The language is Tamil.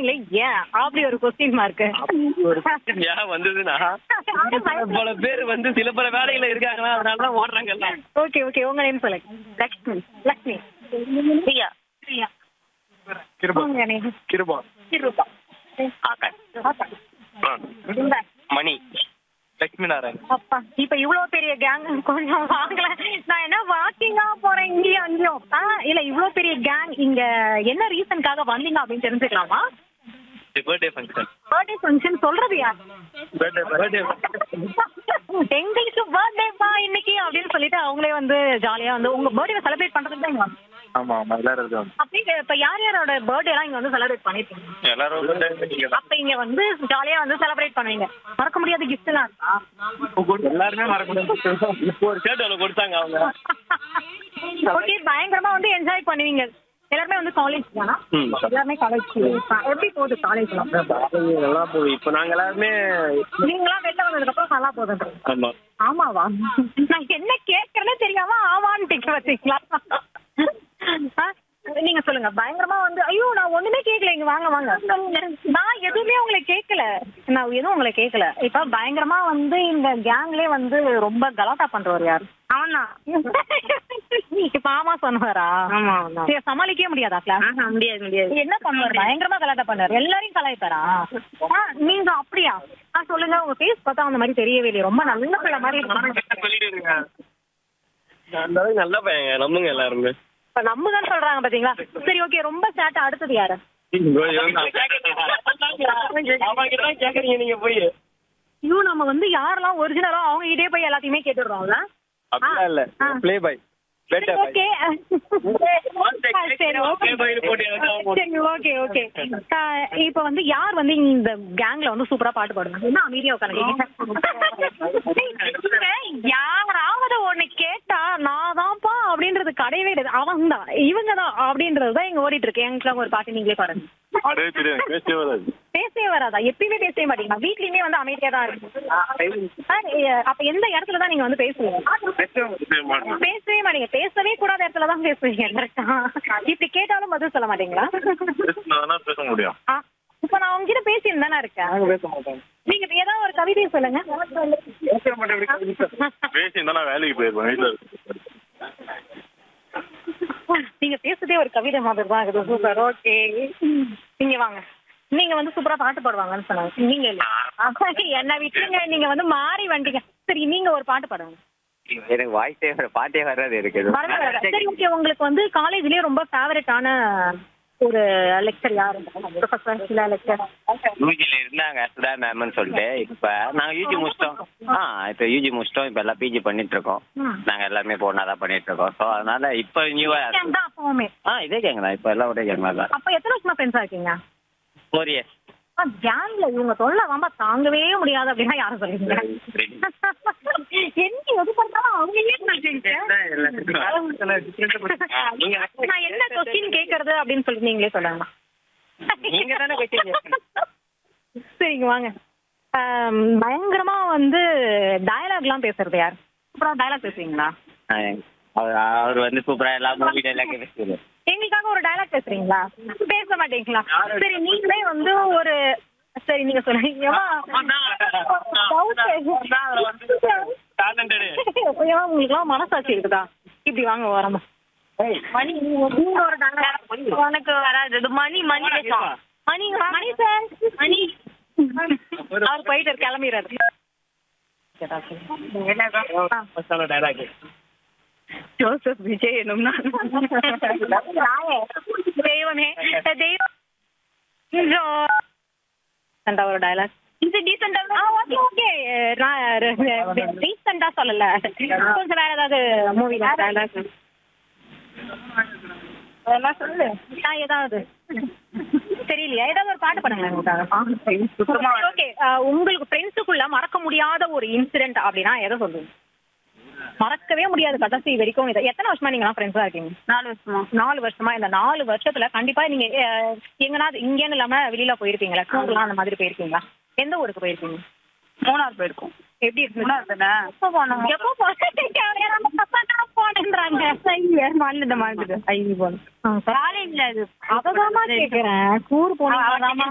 சொல்றீங்களே ஏன் அப்படி ஒரு கொஸ்டின் மார்க் ஏன் வந்ததுன்னா பல பேர் வந்து சில பல வேலையில இருக்காங்களா அதனாலதான் ஓடுறாங்க எல்லாம் ஓகே ஓகே உங்க நேம் சொல்லுங்க லக்ஷ்மி லக்ஷ்மி பிரியா பிரியா கிருபா உங்க நேம் கிருபா கிருபா ஆகாஷ் ஆகாஷ் இந்த மணி லட்சுமி நாராயண் அப்பா இப்ப இவ்வளவு பெரிய கேங் கொஞ்சம் வாங்கல நான் என்ன வாக்கிங்கா போறேன் இங்கேயும் அங்கேயும் ஆ இல்ல இவ்வளவு பெரிய கேங் இங்க என்ன ரீசனுக்காக வந்தீங்க அப்படின்னு தெரிஞ்சுக்கலாமா பர்த்டே ஃபங்க்ஷன் பர்த்டே ஃபங்க்ஷன் சொல்றது யார் பர்த்டே பர்த்டே எங்களுக்கு பர்த்டேப்பா இன்னைக்கு அப்படின்னு சொல்லிட்டு அவங்களே வந்து ஜாலியா வந்து உங்க பர்த்டே செலிப்ரேட் பண்றதுக்கு தான் இங்க வந்தோம். ஆமா ஆமா எல்லாரும் இருக்காங்க அப்படியே இப்ப யார் யாரோட பர்த்டே எல்லாம் இங்க வந்து செலிப்ரேட் பண்ணிருக்கீங்க எல்லாரும் அப்ப இங்க வந்து ஜாலியா வந்து செலிப்ரேட் பண்ணுவீங்க மறக்க முடியாத கிஃப்ட் எல்லாம் இருக்கா எல்லாருமே மறக்கணும் இப்போ ஒரு ஷர்ட் அவ்வளவு கொடுத்தாங்க அவங்க ஓகே பயங்கரமா வந்து என்ஜாய் பண்ணுவீங்க எல்லாருமே வந்து காலேஜ் தானா ம். எல்லாருமே காலேஜ் எப்படி போகுது காலேஜ்லாம் நல்லா போகுது இப்போ நாங்க எல்லாருமே நீங்களா வெளில வந்ததுக்கு அப்புறம் நல்லா போகுது ஆமா ஆமாவா நான் என்ன கேட்கறதே தெரியாம ஆவான்னு கேட்க வச்சீங்களா ஆ, நீங்க சொல்லுங்க பயங்கரமா வந்து ஐயோ நான் ஒண்ணுமே கேட்கல இங்க வாங்க வாங்க நான் எதுவுமே உங்களை கேட்கல நான் எதுவும் உங்களை கேட்கல இப்ப பயங்கரமா வந்து இந்த கேங்லயே வந்து ரொம்ப கலாட்டா பண்றவர் யாரு அவனா இப்ப ஆமா சொன்னவரா ஆமா சரி, சமாளிக்கவே முடியாதா கிளாஸ் ஆஹா முடியாது முடியாது என்ன பண்ணுவாரு பயங்கரமா கலாட்டா பண்ணாரு எல்லாரையும் கலாய்ப்பாரா ஆ, நீங்க அப்படியா ஆ சொல்லுங்க உங்க ஃபேஸ் பார்த்தா அந்த மாதிரி தெரியவே இல்லையே ரொம்ப நல்ல பிள்ளை மாதிரி இருக்கு சொல்லிடுங்க அந்த அளவுக்கு நல்ல பையங்க நம்புங்க எல்லாருமே இப்ப நம்ம தான் சொல்றாங்க பாத்தீங்களா சரி ஓகே ரொம்ப சேட்டை அடுத்தது யாரு அவங்கிட்ட கேக்குறீங்க நீங்க போய் ஐயோ நம்ம வந்து யாரெல்லாம் ஒரிஜினலா அவங்க கிட்டே போய் எல்லாத்தையுமே கேட்டுடுறோம்ல அப்படிலாம் இல்ல ஆ. ப்ளே பாய் பேட்டா பாய் ஓகே சரி ஓகே சரி ஓகே ஓகே இப்ப வந்து யார் வந்து இந்த கேங்ல வந்து சூப்பரா பாட்டு பாடுவாங்க என்ன அமைதியா உட்காந்து யாராவது ஒண்ணு கேட்டா நான் தான்ப்பா அப்படின்றது கிடையவே கிடையாது அவங்க தான் இவங்க தான் அப்படின்றது தான் இங்க ஓடிட்டு இருக்கு எங்களுக்கு ஒரு பாட்டு நீங்களே பாடுங்க பாடவே தெரியாது பேசவே வராது பேசவே வராதா எப்பயுமே பேசவே மாட்டீங்க வீட்லயுமே வந்து அமைதியா தான் இருக்கு ஆ, எ- அப்ப எந்த இடத்துல தான் நீங்க வந்து பேசுவீங்க பேசவே மாட்டீங்க பேசவே கூடாத இடத்துல தான் பேசுவீங்க கரெக்டா இப்படி கேட்டாலும் பதில் சொல்ல மாட்டீங்களா பேச முடியும் ஆ, இப்ப நான் உங்ககிட்ட பேசிட்டு தானே இருக்கேன் பேச மாட்டேன் நீங்க ஏதாவது ஒரு கவிதையை சொல்லுங்க பேச மாட்டேன் பேசி இருந்தா நான் வேலைக்கு போயிருப்பேன் வீட்டுல நீங்க பேசுறதே ஒரு கவிதை மாதிரி தான் இருக்குது சூப்பர் ஓகே நீங்க வாங்க நீங்க வந்து சூப்பரா பாட்டு பாடுவாங்கன்னு சொன்னாங்க நீங்க இல்ல அதான் என்ன விட்டுருங்க நீங்க வந்து மாறி வந்துட்டீங்க சரி நீங்க ஒரு பாட்டு பாடுங்க எனக்கு வாய்ஸே வர பாட்டே வராது எனக்கு வரவே வராது. சரி ஓகே உங்களுக்கு வந்து காலேஜ்லயே ரொம்ப ஃபேவரட்டான ஒரு லெக்சர் யாரு ப்ரொஃபஸர் இல்ல லெக்சர் யூஜில இருந்தாங்க சுதா மேம்னு சொல்லிட்டு இப்ப நாங்க யூஜி முடிச்சிட்டோம் ஆ இப்ப யூஜி முடிச்சிட்டோம் இப்ப எல்லாம் பிஜி பண்ணிட்டு இருக்கோம் ம். நாங்க எல்லாருமே போனா தான் பண்ணிட்டு இருக்கோம் ஸோ அதனால இப்ப நியூவா தான் அப்பவுமே ஆ இதே கேங்க தான் இப்ப எல்லாம் ஒரே கேங்க தான் அப்ப எத்தனை வருஷமா ஃப்ரெண்ட்ஸா இருக்கீங்க ஃபோர் இயர்ஸ் கேங்ல இவங்க தொல்லை வாம்பா தாங்கவே முடியாது அப்படின்னா யாரும் சொல்லுவீங்க என்ன எது பண்ணாலும் அவங்களே சொல்றீங்க நான் என்ன கொஸ்டின் கேக்குறது அப்படின்னு சொல்லி நீங்களே சொல்லுங்க நீங்க தானே question சரிங்க வாங்க ஆம், பயங்கரமா வந்து டயலாக்லாம் பேசுறது யார் அப்புறம் டயலாக் பேசுவீங்களா அவர் அவர் வந்து சூப்பரா எல்லா மூவி டைலாக் பேசுவாரு எங்களுக்காக ஒரு டயலாக் பேசுறீங்களா பேச மாட்டீங்களா சரி நீங்களே வந்து ஒரு சரி நீங்க சொல்லுங்க ஏம்மா, ஏம்மா, உங்களுக்குலாம் மனசாட்சி இருக்குதா இப்படி வாங்க வரமா மணி நீங்க ஒரு dialogue. உனக்கு வராது இது மணி மணி பேசுவான் மணி மணி சார் மணி அவர் போயிட்டு கிளம்பிடுறாரு ஜோசப் விஜய் என்னும்னா தெய்வமே தெய்வம் கொஞ்சம் ஒரு டயலாக் இது டீசெண்டா ஓகே ஓகே ரீசெண்டா சொல்லல கொஞ்சம் வேற ஏதாவது மூவி டயலாக் என்ன சொல்லு நான் ஏதாவது தெரியலையா ஏதாவது ஒரு பாட்டு பண்ணுங்களேன் சுத்தமா ஓகே உங்களுக்கு ஃப்ரெண்ட்ஸுக்குள்ள மறக்க முடியாத ஒரு இன்சிடென்ட் அப்படின்னா எதை சொல்லுங்க மறக்கவே முடியாது கடைசி வரைக்கும் இதை எத்தனை வருஷமா நீங்க ஃப்ரெண்ட்ஸா இருக்கீங்க நாலு வருஷமா நாலு வருஷமா இந்த நாலு வருஷத்துல கண்டிப்பா நீங்க அஹ், எங்கனாவது இங்கேன்னு இல்லாம வெளியில போயிருப்பீங்களா டூர்லாம் அந்த மாதிரி போயிருக்கீங்களா எந்த ஊருக்கு போயிருக்கீங்க மூணார் போயிருக்கோம் எப்படி இருக்கு மூணார் தானே எப்போ போனோம் எப்போ போனேன்றாங்க மறந்துட்டு மறந்துட்டு ஐயோ போனோம் காலேஜ்ல அது அததாம்மா கேக்குறேன் டூர் போனீங்க